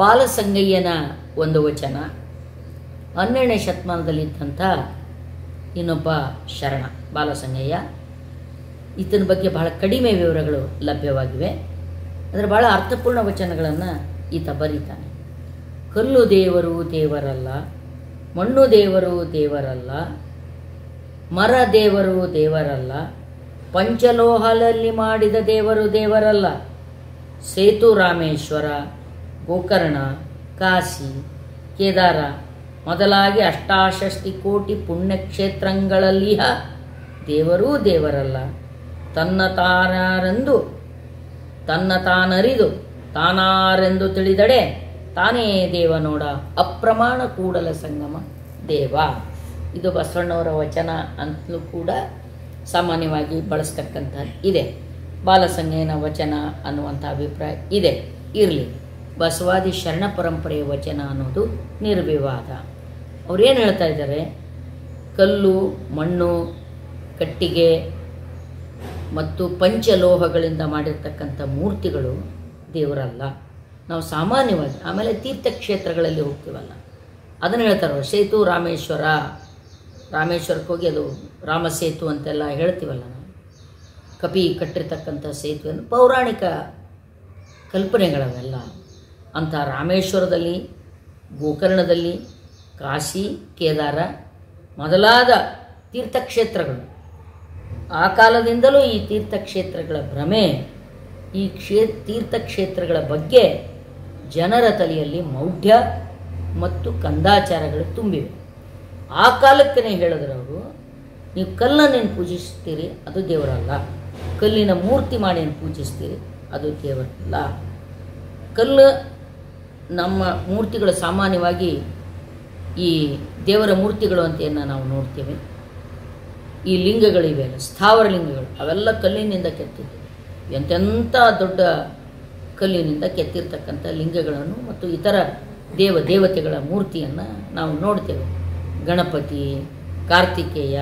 ಬಾಲಸಂಗಯ್ಯನ ಒಂದು ವಚನ ಹನ್ನೆರಡನೇ ಶತಮಾನದಲ್ಲಿದ್ದಂಥ ಇನ್ನೊಬ್ಬ ಶರಣ ಬಾಲಸಂಗಯ್ಯ ಈತನ ಬಗ್ಗೆ ಬಹಳ ಕಡಿಮೆ ವಿವರಗಳು ಲಭ್ಯವಾಗಿವೆ ಅಂದರೆ ಬಹಳ ಅರ್ಥಪೂರ್ಣ ವಚನಗಳನ್ನು ಈತ ಬರೀತಾನೆ ಕಲ್ಲು ದೇವರು ದೇವರಲ್ಲ ಮಣ್ಣು ದೇವರು ದೇವರಲ್ಲ ಮರ ದೇವರು ದೇವರಲ್ಲ ಪಂಚಲೋಹದಲ್ಲಿ ಮಾಡಿದ ದೇವರು ದೇವರಲ್ಲ ಸೇತು ರಾಮೇಶ್ವರ ಗೋಕರ್ಣ ಕಾಶಿ ಕೇದಾರ ಮೊದಲಾಗಿ ಅಷ್ಟಾಶಷ್ಟಿ ಕೋಟಿ ಪುಣ್ಯಕ್ಷೇತ್ರಗಳಲ್ಲಿಯ ದೇವರೂ ದೇವರಲ್ಲ ತನ್ನ ತಾನಾರೆಂದು ತನ್ನ ತಾನರಿದು ತಾನಾರೆಂದು ತಿಳಿದಡೆ ತಾನೇ ದೇವ ನೋಡ ಅಪ್ರಮಾಣ ಕೂಡಲ ಸಂಗಮ ದೇವ ಇದು ಬಸವಣ್ಣವರ ವಚನ ಅಂತಲೂ ಕೂಡ ಸಾಮಾನ್ಯವಾಗಿ ಬಳಸ್ತಕ್ಕಂಥ ಇದೆ ಬಾಲಸಂಗೇನ ವಚನ ಅನ್ನುವಂಥ ಅಭಿಪ್ರಾಯ ಇದೆ ಇರಲಿ ಬಸವಾದಿ ಶರಣ ಪರಂಪರೆಯ ವಚನ ಅನ್ನೋದು ನಿರ್ವಿವಾದ ಅವ್ರೇನು ಹೇಳ್ತಾ ಇದ್ದಾರೆ ಕಲ್ಲು ಮಣ್ಣು ಕಟ್ಟಿಗೆ ಮತ್ತು ಪಂಚಲೋಹಗಳಿಂದ ಮಾಡಿರ್ತಕ್ಕಂಥ ಮೂರ್ತಿಗಳು ದೇವರಲ್ಲ ನಾವು ಸಾಮಾನ್ಯವಾಗಿ ಆಮೇಲೆ ತೀರ್ಥಕ್ಷೇತ್ರಗಳಲ್ಲಿ ಹೋಗ್ತೀವಲ್ಲ ಅದನ್ನು ಹೇಳ್ತಾರೆ ಸೇತು ರಾಮೇಶ್ವರ ರಾಮೇಶ್ವರಕ್ಕೆ ಹೋಗಿ ಅದು ರಾಮಸೇತು ಅಂತೆಲ್ಲ ಹೇಳ್ತೀವಲ್ಲ ನಾವು ಕಪಿ ಕಟ್ಟಿರ್ತಕ್ಕಂಥ ಸೇತುವೆಯನ್ನು ಪೌರಾಣಿಕ ಕಲ್ಪನೆಗಳವೆಲ್ಲ ಅಂಥ ರಾಮೇಶ್ವರದಲ್ಲಿ ಗೋಕರ್ಣದಲ್ಲಿ ಕಾಶಿ ಕೇದಾರ ಮೊದಲಾದ ತೀರ್ಥಕ್ಷೇತ್ರಗಳು ಆ ಕಾಲದಿಂದಲೂ ಈ ತೀರ್ಥಕ್ಷೇತ್ರಗಳ ಭ್ರಮೆ ಈ ಕ್ಷೇ ತೀರ್ಥಕ್ಷೇತ್ರಗಳ ಬಗ್ಗೆ ಜನರ ತಲೆಯಲ್ಲಿ ಮೌಢ್ಯ ಮತ್ತು ಕಂದಾಚಾರಗಳು ತುಂಬಿವೆ ಆ ಕಾಲಕ್ಕೇ ಹೇಳಿದ್ರು ಅವರು ನೀವು ಕಲ್ಲನ್ನೇನು ಪೂಜಿಸ್ತೀರಿ ಅದು ದೇವರಲ್ಲ ಕಲ್ಲಿನ ಮೂರ್ತಿ ಮಾಡಿ ಏನು ಪೂಜಿಸ್ತೀರಿ ಅದು ದೇವರಲ್ಲ ಕಲ್ಲು ನಮ್ಮ ಮೂರ್ತಿಗಳು ಸಾಮಾನ್ಯವಾಗಿ ಈ ದೇವರ ಮೂರ್ತಿಗಳು ಅಂತ ಏನು ನಾವು ನೋಡ್ತೇವೆ ಈ ಲಿಂಗಗಳಿವೆ ಅಲ್ಲ ಸ್ಥಾವರ ಲಿಂಗಗಳು ಅವೆಲ್ಲ ಕಲ್ಲಿನಿಂದ ಕೆತ್ತಿದ್ದು ಎಂತೆಂಥ ದೊಡ್ಡ ಕಲ್ಲಿನಿಂದ ಕೆತ್ತಿರ್ತಕ್ಕಂಥ ಲಿಂಗಗಳನ್ನು ಮತ್ತು ಇತರ ದೇವ ದೇವತೆಗಳ ಮೂರ್ತಿಯನ್ನು ನಾವು ನೋಡ್ತೇವೆ ಗಣಪತಿ ಕಾರ್ತಿಕೇಯ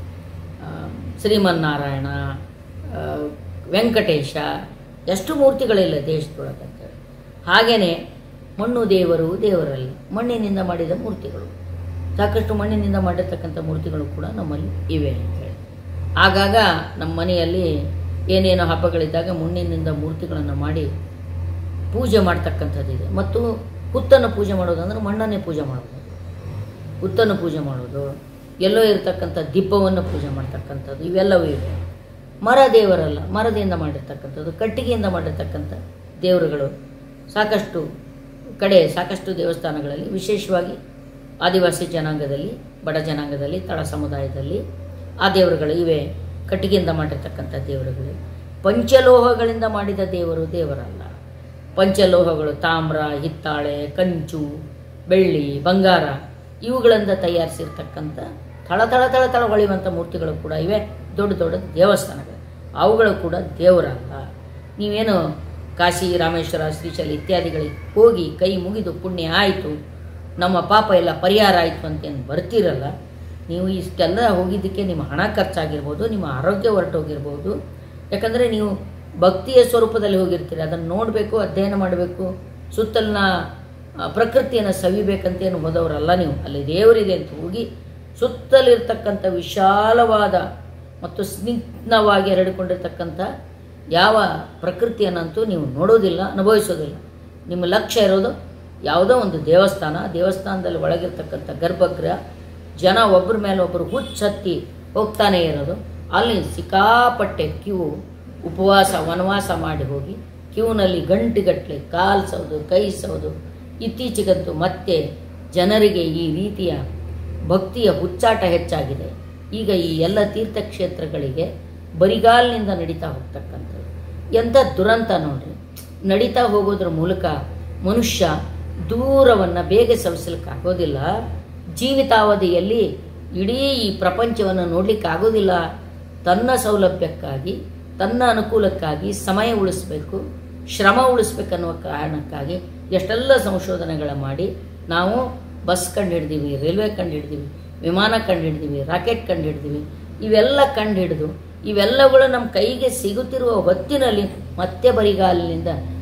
ಆ, ಶ್ರೀಮನ್ನಾರಾಯಣ ಆ, ವೆಂಕಟೇಶ ಎಷ್ಟು ಮೂರ್ತಿಗಳಿಲ್ಲ ದೇಶದೊಳಗೆ ಅಂತೇಳಿ ಹಾಗೆಯೇ ಮಣ್ಣು ದೇವರು ದೇವರಲ್ಲ ಮಣ್ಣಿನಿಂದ ಮಾಡಿದ ಮೂರ್ತಿಗಳು ಸಾಕಷ್ಟು ಮಣ್ಣಿನಿಂದ ಮಾಡಿರ್ತಕ್ಕಂಥ ಮೂರ್ತಿಗಳು ಕೂಡ ನಮ್ಮಲ್ಲಿ ಇವೆ ಅಂತೇಳಿ ಆಗಾಗ ನಮ್ಮ ಮನೆಯಲ್ಲಿ ಏನೇನೋ ಹಬ್ಬಗಳಿದ್ದಾಗ ಮಣ್ಣಿನಿಂದ ಮೂರ್ತಿಗಳನ್ನು ಮಾಡಿ ಪೂಜೆ ಮಾಡ್ತಕ್ಕಂಥದ್ದಿದೆ ಮತ್ತು ಹುತ್ತನ್ನು ಪೂಜೆ ಮಾಡೋದು ಅಂದರೆ ಮಣ್ಣನ್ನೇ ಪೂಜೆ ಮಾಡೋದು ಹುತ್ತನ್ನು ಪೂಜೆ ಮಾಡೋದು ಎಲ್ಲೋ ಇರತಕ್ಕಂಥ ದಿಬ್ಬವನ್ನು ಪೂಜೆ ಮಾಡ್ತಕ್ಕಂಥದ್ದು ಇವೆಲ್ಲವೂ ಇವೆ ಮರ ದೇವರಲ್ಲ ಮರದಿಂದ ಮಾಡಿರ್ತಕ್ಕಂಥದ್ದು ಕಟ್ಟಿಗೆಯಿಂದ ಮಾಡಿರ್ತಕ್ಕಂಥ ದೇವರುಗಳು ಸಾಕಷ್ಟು ಕಡೆ ಸಾಕಷ್ಟು ದೇವಸ್ಥಾನಗಳಲ್ಲಿ ವಿಶೇಷವಾಗಿ ಆದಿವಾಸಿ ಜನಾಂಗದಲ್ಲಿ ಬಡ ಜನಾಂಗದಲ್ಲಿ ತಳ ಸಮುದಾಯದಲ್ಲಿ ಆ ದೇವರುಗಳು ಇವೆ ಕಟ್ಟಿಗೆಯಿಂದ ಮಾಡಿರ್ತಕ್ಕಂಥ ದೇವರುಗಳು ಪಂಚಲೋಹಗಳಿಂದ ಮಾಡಿದ ದೇವರು ದೇವರಲ್ಲ ಪಂಚಲೋಹಗಳು ತಾಮ್ರ ಹಿತ್ತಾಳೆ ಕಂಚು ಬೆಳ್ಳಿ ಬಂಗಾರ ಇವುಗಳಿಂದ ತಯಾರಿಸಿರ್ತಕ್ಕಂಥ ಥಳ ಥಳ ಥಳ ಥಳ ಹೊಳೆಯುವಂಥ ಮೂರ್ತಿಗಳು ಕೂಡ ಇವೆ ದೊಡ್ಡ ದೊಡ್ಡ ದೇವಸ್ಥಾನಗಳು ಅವುಗಳು ಕೂಡ ದೇವರಲ್ಲ ನೀವೇನು ಕಾಶಿ ರಾಮೇಶ್ವರ ಶ್ರೀಶೈಲ ಇತ್ಯಾದಿಗಳಿಗೆ ಹೋಗಿ ಕೈ ಮುಗಿದು ಪುಣ್ಯ ಆಯಿತು ನಮ್ಮ ಪಾಪ ಎಲ್ಲ ಪರಿಹಾರ ಆಯಿತು ಅಂತೇನು ಬರ್ತಿರಲ್ಲ ನೀವು ಇಷ್ಟೆಲ್ಲ ಹೋಗಿದ್ದಕ್ಕೆ ನಿಮ್ಮ ಹಣ ಖರ್ಚಾಗಿರ್ಬೋದು ನಿಮ್ಮ ಆರೋಗ್ಯ ಹೊರಟೋಗಿರ್ಬೋದು ಯಾಕಂದರೆ ನೀವು ಭಕ್ತಿಯ ಸ್ವರೂಪದಲ್ಲಿ ಹೋಗಿರ್ತೀರಿ ಅದನ್ನು ನೋಡಬೇಕು ಅಧ್ಯಯನ ಮಾಡಬೇಕು ಸುತ್ತಲಿನ ಆ, ಪ್ರಕೃತಿಯನ್ನು ಸವಿಬೇಕಂತೇನು ಹೋದವರಲ್ಲ ನೀವು ಅಲ್ಲಿ ದೇವರಿದೆ ಅಂತ ಹೋಗಿ ಸುತ್ತಲಿರ್ತಕ್ಕಂಥ ವಿಶಾಲವಾದ ಮತ್ತು ಸ್ನಿಗ್ಧವಾಗಿ ಹರಡಿಕೊಂಡಿರ್ತಕ್ಕಂಥ ಯಾವ ಪ್ರಕೃತಿಯನ್ನಂತೂ ನೀವು ನೋಡೋದಿಲ್ಲ ಅನುಭವಿಸೋದಿಲ್ಲ ನಿಮ್ಮ ಲಕ್ಷ್ಯ ಇರೋದು ಯಾವುದೋ ಒಂದು ದೇವಸ್ಥಾನ ದೇವಸ್ಥಾನದಲ್ಲಿ ಒಳಗಿರ್ತಕ್ಕಂಥ ಗರ್ಭಗೃಹ ಜನ ಒಬ್ಬರ ಮೇಲೆ ಒಬ್ಬರು ಹುಚ್ಚತ್ತಿ ಹೋಗ್ತಾನೆ ಇರೋದು ಅಲ್ಲಿ ಸಿಕ್ಕಾಪಟ್ಟೆ ಕ್ಯೂ ಉಪವಾಸ ವನವಾಸ ಮಾಡಿ ಹೋಗಿ ಕ್ಯೂನಲ್ಲಿ ಗಂಟೆಗಟ್ಟಲೆ ಕಾಲು ಸೌದು ಕೈ ಸೌದು ಇತ್ತೀಚೆಗಂತೂ ಮತ್ತೆ ಜನರಿಗೆ ಈ ರೀತಿಯ ಭಕ್ತಿಯ ಹುಚ್ಚಾಟ ಹೆಚ್ಚಾಗಿದೆ ಈಗ ಈ ಎಲ್ಲ ತೀರ್ಥಕ್ಷೇತ್ರಗಳಿಗೆ ಬರಿಗಾಲಿನಿಂದ ನಡೀತಾ ಹೋಗ್ತಕ್ಕಂಥದ್ದು ಎಂಥ ದುರಂತ ನೋಡ್ರಿ ನಡೀತಾ ಹೋಗೋದ್ರ ಮೂಲಕ ಮನುಷ್ಯ ದೂರವನ್ನು ಬೇಗ ಸವಿಸಲಿಕ್ಕೆ ಆಗೋದಿಲ್ಲ ಜೀವಿತಾವಧಿಯಲ್ಲಿ ಇಡೀ ಈ ಪ್ರಪಂಚವನ್ನು ನೋಡ್ಲಿಕ್ಕೆ ಆಗೋದಿಲ್ಲ ತನ್ನ ಸೌಲಭ್ಯಕ್ಕಾಗಿ ತನ್ನ ಅನುಕೂಲಕ್ಕಾಗಿ ಸಮಯ ಉಳಿಸ್ಬೇಕು ಶ್ರಮ ಉಳಿಸ್ಬೇಕನ್ನುವ ಕಾರಣಕ್ಕಾಗಿ ಎಷ್ಟೆಲ್ಲ ಸಂಶೋಧನೆಗಳ ಮಾಡಿ ನಾವು ಬಸ್ ಕಂಡು ಹಿಡ್ದೀವಿ ರೈಲ್ವೆ ಕಂಡು ಹಿಡ್ದೀವಿ ವಿಮಾನ ಕಂಡು ಹಿಡ್ದೀವಿ ರಾಕೆಟ್ ಕಂಡು ಹಿಡ್ದೀವಿ ಇವೆಲ್ಲ ಕಂಡು ಹಿಡಿದು ಇವೆಲ್ಲಗಳು ನಮ್ಮ ಕೈಗೆ ಸಿಗುತ್ತಿರುವ ಹೊತ್ತಿನಲ್ಲಿ ಮತ್ತೆ ಬರಿಗಾಲಿನಿಂದ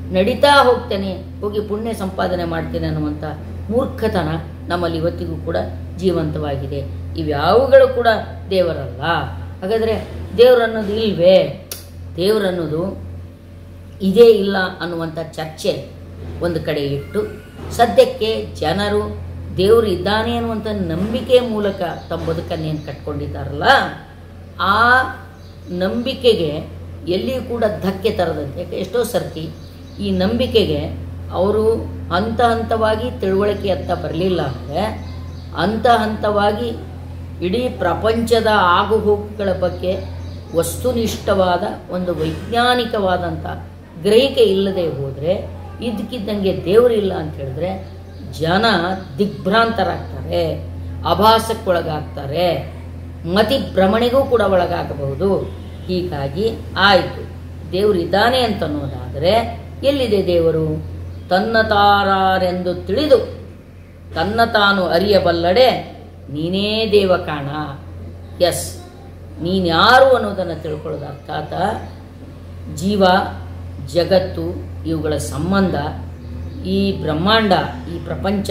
ನಡೀತಾ ಹೋಗ್ತೇನೆ ಹೋಗಿ ಪುಣ್ಯ ಸಂಪಾದನೆ ಮಾಡ್ತೇನೆ ಅನ್ನುವಂಥ ಮೂರ್ಖತನ ನಮ್ಮಲ್ಲಿ ಇವತ್ತಿಗೂ ಕೂಡ ಜೀವಂತವಾಗಿದೆ ಇವ್ಯಾವುಗಳು ಕೂಡ ದೇವರಲ್ಲ ಹಾಗಾದರೆ ದೇವರನ್ನೋದು ಇಲ್ವೇ ದೇವರನ್ನೋದು ಇದೇ ಇಲ್ಲ ಅನ್ನುವಂಥ ಚರ್ಚೆ ಒಂದು ಕಡೆ ಇಟ್ಟು ಸದ್ಯಕ್ಕೆ ಜನರು ದೇವರು ಇದ್ದಾನೆ ಅನ್ನುವಂಥ ನಂಬಿಕೆ ಮೂಲಕ ತಮ್ಮ ಬದುಕನ್ನೇನು ಕಟ್ಕೊಂಡಿದ್ದಾರಲ್ಲ ಆ ನಂಬಿಕೆಗೆ ಎಲ್ಲಿಯೂ ಕೂಡ ಧಕ್ಕೆ ತರದಂತೆ ಯಾಕೆ ಎಷ್ಟೋ ಸರ್ತಿ ಈ ನಂಬಿಕೆಗೆ ಅವರು ಹಂತ ಹಂತವಾಗಿ ತಿಳುವಳಿಕೆ ಅಂತ ಬರಲಿಲ್ಲ ಅಂದರೆ ಹಂತ ಹಂತವಾಗಿ ಇಡೀ ಪ್ರಪಂಚದ ಆಗುಹೋಗುಗಳ ಬಗ್ಗೆ ವಸ್ತುನಿಷ್ಠವಾದ ಒಂದು ವೈಜ್ಞಾನಿಕವಾದಂಥ ಗ್ರಹಿಕೆ ಇಲ್ಲದೆ ಹೋದರೆ ಇದ್ದಕ್ಕಿದ್ದಂಗೆ ದೇವರಿಲ್ಲ ಅಂತ ಹೇಳಿದ್ರೆ ಜನ ದಿಗ್ಭ್ರಾಂತರಾಗ್ತಾರೆ ಆಭಾಸಕ್ಕೊಳಗಾಗ್ತಾರೆ ಮತಿ ಭ್ರಮಣೆಗೂ ಕೂಡ ಒಳಗಾಗಬಹುದು ಹೀಗಾಗಿ ಆಯಿತು ದೇವರು ಇದ್ದಾನೆ ಅಂತ ಅನ್ನೋದಾದರೆ ಎಲ್ಲಿದೆ ದೇವರು ತನ್ನ ತಾರಾರೆಂದು ತಿಳಿದು ತನ್ನ ತಾನು ಅರಿಯಬಲ್ಲಡೆ ನೀನೇ ದೇವ ಕಾಣ ಎಸ್ ನೀನ್ಯಾರು ಅನ್ನೋದನ್ನು ತಿಳ್ಕೊಳ್ಳೋದು ಅರ್ಥಾತ ಜೀವ ಜಗತ್ತು ಇವುಗಳ ಸಂಬಂಧ ಈ ಬ್ರಹ್ಮಾಂಡ ಈ ಪ್ರಪಂಚ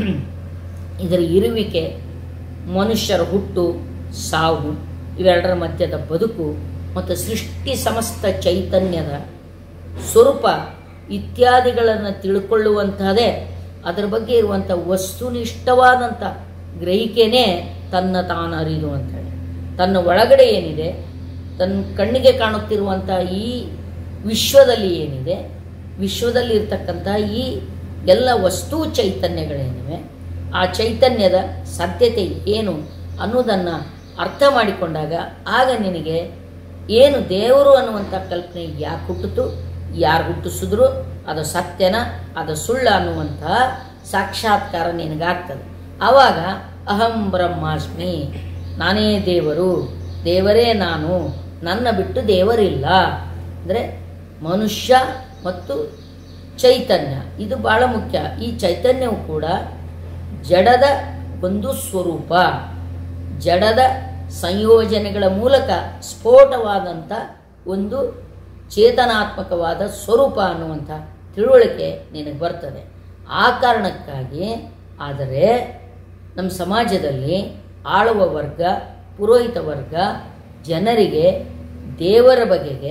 ಇದರ ಇರುವಿಕೆ ಮನುಷ್ಯರ ಹುಟ್ಟು ಸಾವು ಇವೆರಡರ ಮಧ್ಯದ ಬದುಕು ಮತ್ತು ಸೃಷ್ಟಿ ಸಮಸ್ತ ಚೈತನ್ಯದ ಸ್ವರೂಪ ಇತ್ಯಾದಿಗಳನ್ನು ತಿಳ್ಕೊಳ್ಳುವಂಥದ್ದೇ ಅದರ ಬಗ್ಗೆ ಇರುವಂಥ ವಸ್ತುನಿಷ್ಠವಾದಂಥ ಗ್ರಹಿಕೆನೇ ತನ್ನ ತಾನು ಅರಿದು ಅಂತೇಳಿ ತನ್ನ ಒಳಗಡೆ ಏನಿದೆ ತನ್ನ ಕಣ್ಣಿಗೆ ಕಾಣುತ್ತಿರುವಂಥ ಈ ವಿಶ್ವದಲ್ಲಿ ಏನಿದೆ ವಿಶ್ವದಲ್ಲಿ ಇರ್ತಕ್ಕಂಥ ಈ ಎಲ್ಲ ವಸ್ತು ಚೈತನ್ಯಗಳೇನಿವೆ ಆ ಚೈತನ್ಯದ ಸಾಧ್ಯತೆ ಏನು ಅನ್ನೋದನ್ನು ಅರ್ಥ ಮಾಡಿಕೊಂಡಾಗ ಆಗ ನಿನಗೆ ಏನು ದೇವರು ಅನ್ನುವಂಥ ಕಲ್ಪನೆ ಯಾಕೆ ಹುಟ್ಟಿತು ಯಾರು ಹುಟ್ಟಿಸಿದ್ರು ಅದು ಸತ್ಯನ ಅದು ಸುಳ್ಳ ಅನ್ನುವಂಥ ಸಾಕ್ಷಾತ್ಕಾರ ನಿನಗಾಗ್ತದೆ ಆವಾಗ ಅಹಂ ಬ್ರಹ್ಮಾಸ್ಮಿ ನಾನೇ ದೇವರು ದೇವರೇ ನಾನು ನನ್ನ ಬಿಟ್ಟು ದೇವರಿಲ್ಲ ಅಂದರೆ ಮನುಷ್ಯ ಮತ್ತು ಚೈತನ್ಯ ಇದು ಬಹಳ ಮುಖ್ಯ ಈ ಚೈತನ್ಯವು ಕೂಡ ಜಡದ ಒಂದು ಸ್ವರೂಪ ಜಡದ ಸಂಯೋಜನೆಗಳ ಮೂಲಕ ಸ್ಫೋಟವಾದಂಥ ಒಂದು ಚೇತನಾತ್ಮಕವಾದ ಸ್ವರೂಪ ಅನ್ನುವಂಥ ತಿಳುವಳಿಕೆ ನಿನಗೆ ಬರ್ತದೆ ಆ ಕಾರಣಕ್ಕಾಗಿ ಆದರೆ ನಮ್ಮ ಸಮಾಜದಲ್ಲಿ ಆಳುವ ವರ್ಗ ಪುರೋಹಿತ ವರ್ಗ ಜನರಿಗೆ ದೇವರ ಬಗೆಗೆ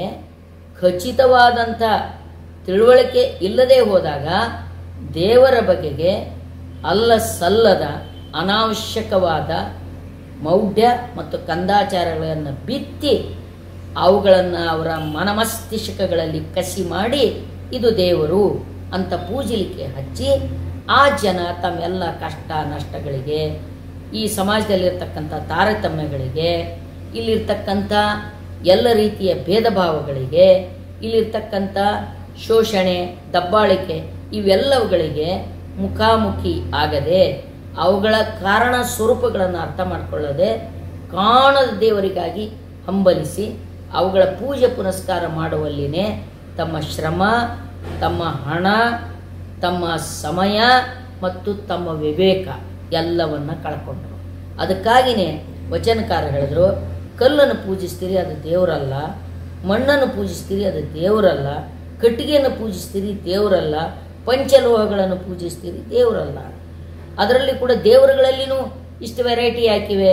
ಖಚಿತವಾದಂಥ ತಿಳುವಳಿಕೆ ಇಲ್ಲದೆ ಹೋದಾಗ ದೇವರ ಬಗೆಗೆ ಅಲ್ಲ ಸಲ್ಲದ ಅನಾವಶ್ಯಕವಾದ ಮೌಢ್ಯ ಮತ್ತು ಕಂದಾಚಾರಗಳನ್ನು ಬಿತ್ತಿ ಅವುಗಳನ್ನು ಅವರ ಮನಮಸ್ತಿಷ್ಕಗಳಲ್ಲಿ ಕಸಿ ಮಾಡಿ ಇದು ದೇವರು ಅಂತ ಪೂಜಲಿಕ್ಕೆ ಹಚ್ಚಿ ಆ ಜನ ತಮ್ಮೆಲ್ಲ ಕಷ್ಟ ನಷ್ಟಗಳಿಗೆ ಈ ಸಮಾಜದಲ್ಲಿರ್ತಕ್ಕಂಥ ತಾರತಮ್ಯಗಳಿಗೆ ಇಲ್ಲಿರ್ತಕ್ಕಂಥ ಎಲ್ಲ ರೀತಿಯ ಭೇದ ಭಾವಗಳಿಗೆ ಇಲ್ಲಿರ್ತಕ್ಕಂಥ ಶೋಷಣೆ ದಬ್ಬಾಳಿಕೆ ಇವೆಲ್ಲವುಗಳಿಗೆ ಮುಖಾಮುಖಿ ಆಗದೆ ಅವುಗಳ ಕಾರಣ ಸ್ವರೂಪಗಳನ್ನು ಅರ್ಥ ಮಾಡಿಕೊಳ್ಳದೆ ಕಾಣದ ದೇವರಿಗಾಗಿ ಹಂಬಲಿಸಿ ಅವುಗಳ ಪೂಜೆ ಪುನಸ್ಕಾರ ಮಾಡುವಲ್ಲಿನೇ ತಮ್ಮ ಶ್ರಮ ತಮ್ಮ ಹಣ ತಮ್ಮ ಸಮಯ ಮತ್ತು ತಮ್ಮ ವಿವೇಕ ಎಲ್ಲವನ್ನ ಕಳ್ಕೊಂಡ್ರು ಅದಕ್ಕಾಗಿಯೇ ವಚನಕಾರ ಹೇಳಿದ್ರು ಕಲ್ಲನ್ನು ಪೂಜಿಸ್ತೀರಿ ಅದು ದೇವರಲ್ಲ ಮಣ್ಣನ್ನು ಪೂಜಿಸ್ತೀರಿ ಅದು ದೇವರಲ್ಲ ಕಟ್ಟಿಗೆಯನ್ನು ಪೂಜಿಸ್ತೀರಿ ದೇವರಲ್ಲ ಪಂಚಲೋಹಗಳನ್ನು ಪೂಜಿಸ್ತೀರಿ ದೇವರಲ್ಲ ಅದರಲ್ಲಿ ಕೂಡ ದೇವರುಗಳಲ್ಲಿನೂ ಇಷ್ಟು ವೆರೈಟಿ ಹಾಕಿವೆ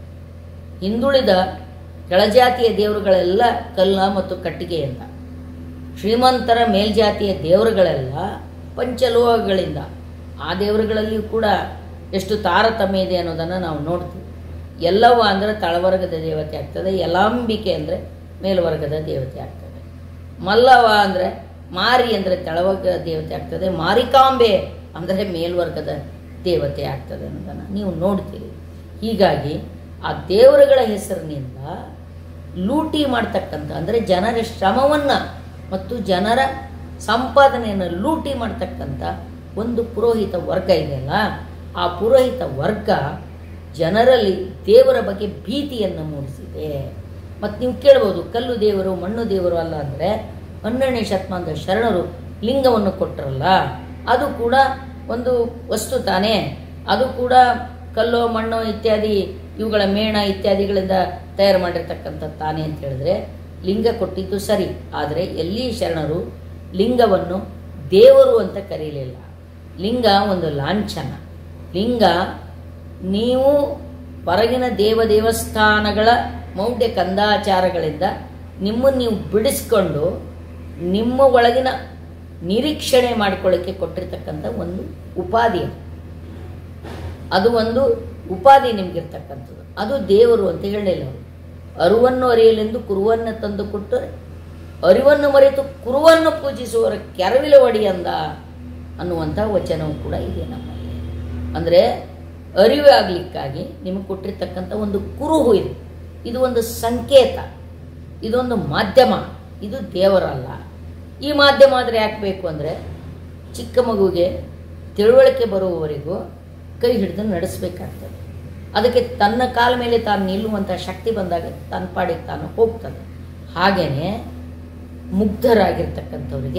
ಹಿಂದುಳಿದ ಕೆಳಜಾತಿಯ ದೇವರುಗಳೆಲ್ಲ ಕಲ್ಲ ಮತ್ತು ಕಟ್ಟಿಗೆ ಅಂತ ಶ್ರೀಮಂತರ ಮೇಲ್ಜಾತಿಯ ದೇವರುಗಳೆಲ್ಲ ಪಂಚಲೋಹಗಳಿಂದ ಆ ದೇವರುಗಳಲ್ಲಿಯೂ ಕೂಡ ಎಷ್ಟು ತಾರತಮ್ಯ ಇದೆ ಅನ್ನೋದನ್ನು ನಾವು ನೋಡ್ತೀವಿ ಎಲ್ಲವ ಅಂದರೆ ತಳವರ್ಗದ ದೇವತೆ ಆಗ್ತದೆ ಯಲಾಂಬಿಕೆ ಅಂದರೆ ಮೇಲ್ವರ್ಗದ ದೇವತೆ ಆಗ್ತದೆ ಮಲ್ಲವ ಅಂದರೆ ಮಾರಿ ಅಂದರೆ ತಳವರ್ಗದ ದೇವತೆ ಆಗ್ತದೆ ಮಾರಿಕಾಂಬೆ ಅಂದರೆ ಮೇಲ್ವರ್ಗದ ದೇವತೆ ಆಗ್ತದೆ ಅನ್ನೋದನ್ನು ನೀವು ನೋಡ್ತೀರಿ ಹೀಗಾಗಿ ಆ ದೇವರುಗಳ ಹೆಸರಿನಿಂದ ಲೂಟಿ ಮಾಡ್ತಕ್ಕಂಥ ಅಂದರೆ ಜನರ ಶ್ರಮವನ್ನು ಮತ್ತು ಜನರ ಸಂಪಾದನೆಯನ್ನು ಲೂಟಿ ಮಾಡ್ತಕ್ಕಂಥ ಒಂದು ಪುರೋಹಿತ ವರ್ಗ ಇದೆಯಲ್ಲ ಆ ಪುರೋಹಿತ ವರ್ಗ ಜನರಲ್ಲಿ ದೇವರ ಬಗ್ಗೆ ಭೀತಿಯನ್ನು ಮೂಡಿಸಿದೆ ಮತ್ತು ನೀವು ಕೇಳ್ಬೋದು ಕಲ್ಲು ದೇವರು ಮಣ್ಣು ದೇವರು ಅಲ್ಲ ಅಂದರೆ ಹನ್ನೆರಡನೇ ಶತಮಾನದ ಶರಣರು ಲಿಂಗವನ್ನು ಕೊಟ್ಟರಲ್ಲ ಅದು ಕೂಡ ಒಂದು ವಸ್ತು ತಾನೇ ಅದು ಕೂಡ ಕಲ್ಲು ಮಣ್ಣು ಇತ್ಯಾದಿ ಇವುಗಳ ಮೇಣ ಇತ್ಯಾದಿಗಳಿಂದ ತಯಾರು ಮಾಡಿರ್ತಕ್ಕಂಥ ತಾನೇ ಅಂತ ಹೇಳಿದ್ರೆ ಲಿಂಗ ಕೊಟ್ಟಿದ್ದು ಸರಿ ಆದರೆ ಎಲ್ಲಿ ಶರಣರು ಲಿಂಗವನ್ನು ದೇವರು ಅಂತ ಕರೀಲಿಲ್ಲ ಲಿಂಗ ಒಂದು ಲಾಂಛನ ಲಿಂಗ ನೀವು ಹೊರಗಿನ ದೇವ ದೇವಸ್ಥಾನಗಳ ಮೌಢ್ಯ ಕಂದಾಚಾರಗಳಿಂದ ನಿಮ್ಮನ್ನು ನೀವು ಬಿಡಿಸ್ಕೊಂಡು ನಿಮ್ಮ ಒಳಗಿನ ನಿರೀಕ್ಷಣೆ ಮಾಡಿಕೊಳ್ಳೋಕ್ಕೆ ಕೊಟ್ಟಿರ್ತಕ್ಕಂಥ ಒಂದು ಉಪಾಧಿ ಅದು. ಅದು ಒಂದು ಉಪಾಧಿ ನಿಮಗಿರ್ತಕ್ಕಂಥದ್ದು ಅದು ದೇವರು ಅಂತ ಹೇಳಲಿಲ್ಲ ಅವರು ಅರುವನ್ನು ಅರಿಯಲೆಂದು ಕುರುವನ್ನು ತಂದು ಕೊಟ್ಟರೆ ಅರಿವನ್ನು ಮರೆತು ಕುರುವನ್ನು ಪೂಜಿಸುವವರ ಕೆರವಿಲ ಒಡಿಯಂದ ಅನ್ನುವಂಥ ವಚನವು ಕೂಡ ಇದೆ ನಮ್ಮಲ್ಲಿ ಅಂದರೆ ಅರಿವು ಆಗಲಿಕ್ಕಾಗಿ ನಿಮಗೆ ಕೊಟ್ಟಿರ್ತಕ್ಕಂಥ ಒಂದು ಕುರುಹು ಇದೆ ಇದು ಒಂದು ಸಂಕೇತ ಇದೊಂದು ಮಾಧ್ಯಮ ಇದು ದೇವರಲ್ಲ ಈ ಮಾಧ್ಯಮ ಆದರೆ ಯಾಕೆ ಬೇಕು ಅಂದರೆ ಚಿಕ್ಕ ಮಗುವಿಗೆ ತಿಳುವಳಿಕೆ ಬರುವವರೆಗೂ ಕೈ ಹಿಡಿದು ನಡೆಸಬೇಕಾಗ್ತದೆ ಅದಕ್ಕೆ ತನ್ನ ಕಾಲ ಮೇಲೆ ತಾನು ನಿಲ್ಲುವಂಥ ಶಕ್ತಿ ಬಂದಾಗ ತನ್ನ ಪಾಡಿಗೆ ತಾನು ಹೋಗ್ತದೆ ಹಾಗೆಯೇ ಮುಗ್ಧರಾಗಿರ್ತಕ್ಕಂಥವ್ರಿಗೆ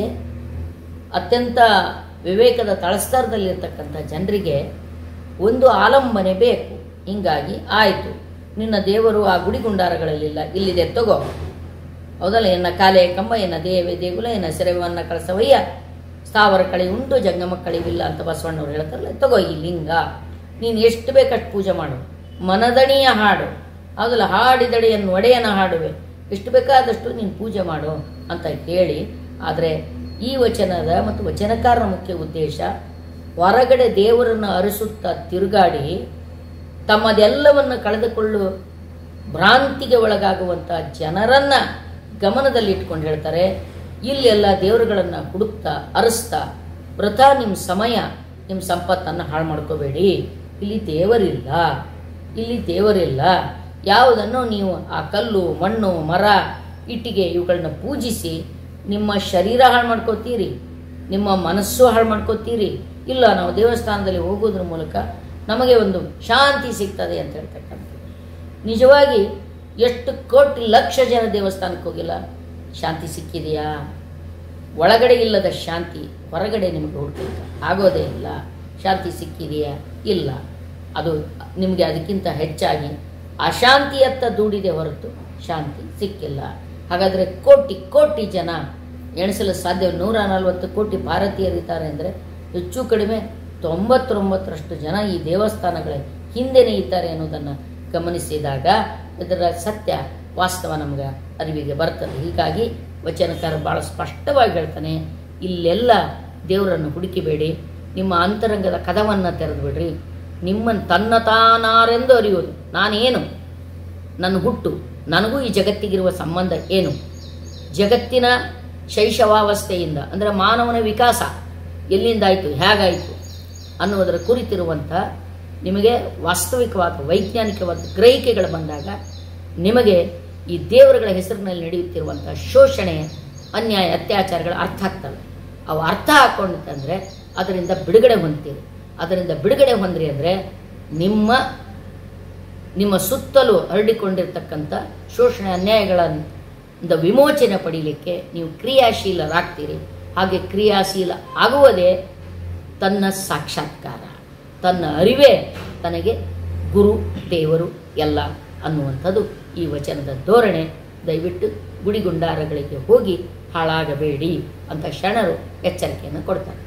ಅತ್ಯಂತ ವಿವೇಕದ ತಳಸ್ತರದಲ್ಲಿರ್ತಕ್ಕಂಥ ಜನರಿಗೆ ಒಂದು ಆಲಂಬನೆ ಬೇಕು ಹಿಂಗಾಗಿ ಆಯಿತು ನಿನ್ನ ದೇವರು ಆ ಗುಡಿಗುಂಡಾರಗಳಲ್ಲಿಲ್ಲ ಇಲ್ಲಿದೆ ತಗೋ ಹೌದಲ್ಲ ಎನ್ನ ಕಾಲೆ ಕಂಬ ಎನ್ನ ದೇವೆ ದೇಗುಲ ಎನ್ನ ಸೆರೆವನ್ನ ಕಳಸವಯ್ಯ ಸ್ಥಾವರ ಕಳಿ ಉಂಟು ಜಂಗಮ ಕಳಿವಿಲ್ಲ ಅಂತ ಬಸವಣ್ಣವ್ರು ಹೇಳ್ತಾರಲ್ಲ ತಗೋ ಈ ಲಿಂಗ ನೀನು ಎಷ್ಟು ಬೇಕಷ್ಟು ಪೂಜೆ ಮಾಡು ಮನದಣಿಯ ಹಾಡು ಹೌದಲ್ಲ ಹಾಡಿದಡೆಯನ್ನು ಒಡೆಯನ ಹಾಡುವೆ ಎಷ್ಟು ಬೇಕಾದಷ್ಟು ನೀನು ಪೂಜೆ ಮಾಡು ಅಂತ ಹೇಳಿ ಆದರೆ ಈ ವಚನದ ಮತ್ತು ವಚನಕಾರನ ಮುಖ್ಯ ಉದ್ದೇಶ ಹೊರಗಡೆ ದೇವರನ್ನು ಅರಸುತ್ತಾ ತಿರುಗಾಡಿ ತಮ್ಮದೆಲ್ಲವನ್ನು ಕಳೆದುಕೊಳ್ಳು ಭ್ರಾಂತಿಗೆ ಒಳಗಾಗುವಂಥ ಜನರನ್ನ ಗಮನದಲ್ಲಿಟ್ಕೊಂಡು ಹೇಳ್ತಾರೆ ಇಲ್ಲೆಲ್ಲ ದೇವರುಗಳನ್ನು ಹುಡುಕ್ತಾ ಅರಸ್ತಾ ವೃಥಾ ನಿಮ್ಮ ಸಮಯ ನಿಮ್ಮ ಸಂಪತ್ತನ್ನು ಹಾಳು ಮಾಡ್ಕೋಬೇಡಿ ಇಲ್ಲಿ ದೇವರಿಲ್ಲ ಇಲ್ಲಿ ದೇವರಿಲ್ಲ ಯಾವುದನ್ನು ನೀವು ಆ ಕಲ್ಲು ಮಣ್ಣು ಮರ ಇಟ್ಟಿಗೆ ಇವುಗಳನ್ನ ಪೂಜಿಸಿ ನಿಮ್ಮ ಶರೀರ ಹಾಳು ಮಾಡ್ಕೋತೀರಿ ನಿಮ್ಮ ಮನಸ್ಸು ಹಾಳು ಮಾಡ್ಕೋತೀರಿ ಇಲ್ಲ ನಾವು ದೇವಸ್ಥಾನದಲ್ಲಿ ಹೋಗೋದ್ರ ಮೂಲಕ ನಮಗೆ ಒಂದು ಶಾಂತಿ ಸಿಗ್ತದೆ ಅಂತ ಹೇಳ್ತಕ್ಕಂಥದ್ದು ನಿಜವಾಗಿ ಎಷ್ಟು ಕೋಟಿ ಲಕ್ಷ ಜನ ದೇವಸ್ಥಾನಕ್ಕೆ ಹೋಗಿಲ್ಲ ಶಾಂತಿ ಸಿಕ್ಕಿದೆಯಾ ಒಳಗಡೆ ಇಲ್ಲದ ಶಾಂತಿ ಹೊರಗಡೆ ನಿಮಗೆ ಹುಡುಕಲಿಕ್ಕೆ ಆಗೋದೇ ಇಲ್ಲ ಶಾಂತಿ ಸಿಕ್ಕಿದೆಯಾ ಇಲ್ಲ ಅದು ನಿಮಗೆ ಅದಕ್ಕಿಂತ ಹೆಚ್ಚಾಗಿ ಅಶಾಂತಿಯತ್ತ ದೂಡಿದೆ ಹೊರತು ಶಾಂತಿ ಸಿಕ್ಕಿಲ್ಲ ಹಾಗಾದರೆ ಕೋಟಿ ಕೋಟಿ ಜನ ಎಣಿಸಲು ಸಾಧ್ಯ ನೂರ ನಲವತ್ತು ಕೋಟಿ ಭಾರತೀಯರಿದ್ದಾರೆ ಅಂದರೆ ಹೆಚ್ಚು ಕಡಿಮೆ ತೊಂಬತ್ತೊಂಬತ್ತರಷ್ಟು ಜನ ಈ ದೇವಸ್ಥಾನಗಳ ಹಿಂದೆನೇ ಇದ್ದಾರೆ ಅನ್ನೋದನ್ನು ಗಮನಿಸಿದಾಗ ಇದರ ಸತ್ಯ ವಾಸ್ತವ ನಮ್ಗೆ ಅರಿವಿಗೆ ಬರ್ತದೆ ಹೀಗಾಗಿ ವಚನಕಾರ ಭಾಳ ಸ್ಪಷ್ಟವಾಗಿ ಹೇಳ್ತಾನೆ ಇಲ್ಲೆಲ್ಲ ದೇವರನ್ನು ಹುಡುಕಿಬೇಡಿ ನಿಮ್ಮ ಅಂತರಂಗದ ಕದವನ್ನು ತೆರೆದು ಬಿಡ್ರಿ ನಿಮ್ಮನ್ನು ತನ್ನ ತಾನಾರೆಂದು ಅರಿಯೋದು ನಾನೇನು ನನ್ನ ಹುಟ್ಟು ನನಗೂ ಈ ಜಗತ್ತಿಗಿರುವ ಸಂಬಂಧ ಏನು ಜಗತ್ತಿನ ಶೈಶವಾವಸ್ಥೆಯಿಂದ ಅಂದರೆ ಮಾನವನ ವಿಕಾಸ ಎಲ್ಲಿಂದಾಯಿತು ಹೇಗಾಯಿತು ಅನ್ನುವುದರ ಕುರಿತಿರುವಂಥ ನಿಮಗೆ ವಾಸ್ತವಿಕವಾದ ವೈಜ್ಞಾನಿಕವಾದ ಗ್ರಹಿಕೆಗಳು ಬಂದಾಗ ನಿಮಗೆ ಈ ದೇವರುಗಳ ಹೆಸರಿನಲ್ಲಿ ನಡೆಯುತ್ತಿರುವಂಥ ಶೋಷಣೆ ಅನ್ಯಾಯ ಅತ್ಯಾಚಾರಗಳು ಅರ್ಥ ಆಗ್ತವೆ ಅವು ಅರ್ಥ ಹಾಕ್ಕೊಂಡಿತ್ತಂದರೆ ಅದರಿಂದ ಬಿಡುಗಡೆ ಹೊಂದ್ತೀರಿ ಅದರಿಂದ ಬಿಡುಗಡೆ ಹೊಂದ್ರಿ ಅಂದರೆ ನಿಮ್ಮ ನಿಮ್ಮ ಸುತ್ತಲೂ ಹರಡಿಕೊಂಡಿರ್ತಕ್ಕಂಥ ಶೋಷಣೆ ಅನ್ಯಾಯಗಳಿಂದ ವಿಮೋಚನೆ ಪಡೀಲಿಕ್ಕೆ ನೀವು ಕ್ರಿಯಾಶೀಲರಾಗ್ತೀರಿ ಹಾಗೆ ಕ್ರಿಯಾಶೀಲ ಆಗುವುದೇ ತನ್ನ ಸಾಕ್ಷಾತ್ಕಾರ ತನ್ನ ಅರಿವೇ ತನಗೆ ಗುರು ದೇವರು ಎಲ್ಲ ಅನ್ನುವಂಥದ್ದು ಈ ವಚನದ ಧೋರಣೆ ದಯವಿಟ್ಟು ಗುಡಿಗುಂಡಾರಗಳಿಗೆ ಹೋಗಿ ಹಾಳಾಗಬೇಡಿ ಅಂತ ಶರಣರು ಎಚ್ಚರಿಕೆಯನ್ನು ಕೊಡ್ತಾರೆ